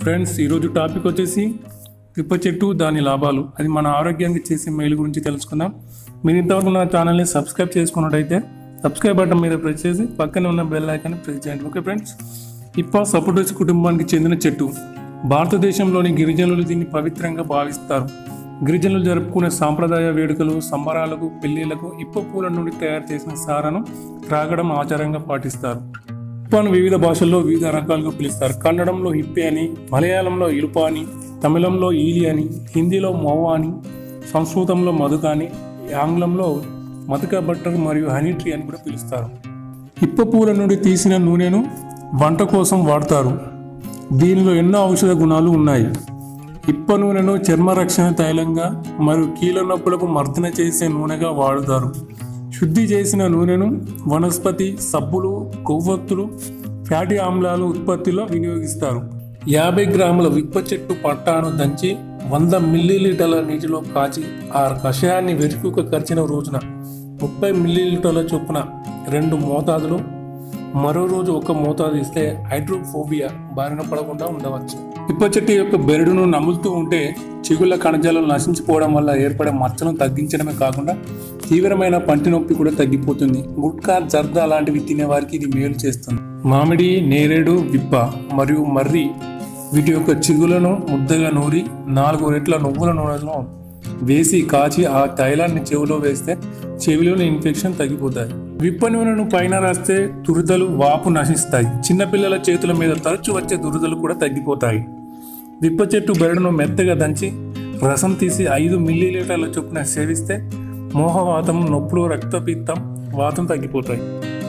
friends ఈరోజు topic వచ్చేసి పిప్ప చెట్టు దాని లాభాలు అది మన ఆరోగ్యానికి చేసే మేలు గురించి తెలుసుకుందాం మీరు ఇంతవరకు నా ఛానల్ని సబ్స్క్రైబ్ చేసుకున్నట్టయితే సబ్స్క్రైబ్ బటన్ మీద ప్రెస్ చేసి పక్కనే ఉన్న బెల్ ఐకాన్ని ప్రెస్ చేయండి ఓకే ఫ్రెండ్స్ ఇప్ప సపోటోస్ కుటుంబానికి చెందిన చెట్టు భారతదేశంలోని గిరిజనులు దీన్ని పవిత్రంగా భావిస్తారు గిరిజనులు జరుపుకునే సాంప్రదాయ వేడుకలు సంబరాలకు పెళ్లిళ్లకు ఇప్ప పూల నుండి తయారు చేసిన సారను త్రాగడం ఆచారంగా పాటిస్తారు ఇప్పను వివిధ భాషల్లో వివిధ రకాలుగా పిలుస్తారు కన్నడంలో హిప్పి అని మలయాళంలో ఇలుప అని తమిళంలో ఈలి అని హిందీలో మౌ అని సంస్కృతంలో మధుక అని ఆంగ్లంలో మధుక బట్టర్ మరియు హనీ ట్రీ అని కూడా పిలుస్తారు ఇప్ప పూల నుండి తీసిన నూనెను వంట కోసం వాడతారు దీనిలో ఎన్నో ఔషధ గుణాలు ఉన్నాయి ఇప్ప నూనెను చర్మ రక్షణ తైలంగా మరియు కీళ్ళ నొప్పులకు మర్దన చేసే నూనెగా వాడుతారు శుద్ధి చేసిన నూనెను వనస్పతి సబ్బులు కొవ్వొత్తులు ఫ్యాటీ ఆమ్లాలు ఉత్పత్తిలో వినియోగిస్తారు యాభై గ్రాముల విప్ప చెట్టు పట్టాను దంచి వంద మిల్లీలీటర్ల నీటిలో కాచి ఆ కషాయాన్ని వెరుకుక కరిచిన రోజున ముప్పై మిల్లీలీటర్ల చొప్పున రెండు మోతాదులు మరో రోజు ఒక మోతాదు ఇస్తే హైడ్రోఫోబియా బారిన పడకుండా ఉండవచ్చు పిప్ప చెట్టు యొక్క బెరడును నములుతూ ఉంటే చిగుళ్ళ కణజాలు నశించిపోవడం వల్ల ఏర్పడే మచ్చను తగ్గించడమే కాకుండా తీవ్రమైన పంటి నొప్పి కూడా తగ్గిపోతుంది గుట్కా జర్దా లాంటివి తినే వారికి ఇది మేలు చేస్తుంది మామిడి నేరేడు విప్ప మరియు మర్రి వీటి యొక్క చిగులను ముద్దగా నూరి నాలుగు రెట్ల నువ్వుల నూనెలో వేసి కాచి ఆ తైలాన్ని చెవిలో వేస్తే చెవిలోని ఇన్ఫెక్షన్ తగ్గిపోతాయి విప్ప నూనెను పైన రాస్తే దురదలు వాపు నశిస్తాయి చిన్నపిల్లల చేతుల మీద తరచు వచ్చే దురదలు కూడా తగ్గిపోతాయి విప్ప చెట్టు బెరడును మెత్తగా దంచి రసం తీసి ఐదు మిల్లీలీటర్ల చొప్పున సేవిస్తే మోహవాతం నొప్పులు రక్తపిత్తం వాతం తగ్గిపోతాయి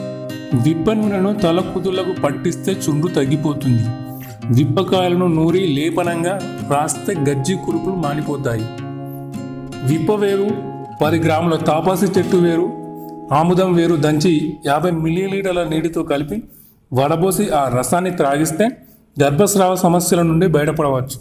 విప్ప నూనెను తల కుదులకు పట్టిస్తే చుండ్రు తగ్గిపోతుంది విప్పకాయలను నూరి లేపనంగా రాస్తే గజ్జి కురుపులు మానిపోతాయి విప్ప వేరు పది గ్రాముల తాపాసి చెట్టు వేరు ఆముదం వేరు దంచి యాభై మిల్లీలీటర్ల నీటితో కలిపి వడబోసి ఆ రసాన్ని త్రాగిస్తే గర్భస్రావ సమస్యల నుండి బయటపడవచ్చు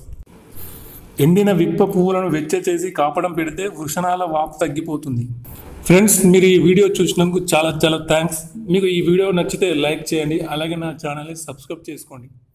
ఎండిన విప్ప పువ్వులను వెచ్చ చేసి కాపడం పెడితే వృషణాల వాపు తగ్గిపోతుంది ఫ్రెండ్స్ మీరు ఈ వీడియో చూసినందుకు చాలా చాలా థ్యాంక్స్ మీకు ఈ వీడియో నచ్చితే లైక్ చేయండి అలాగే నా ఛానల్ని సబ్స్క్రైబ్ చేసుకోండి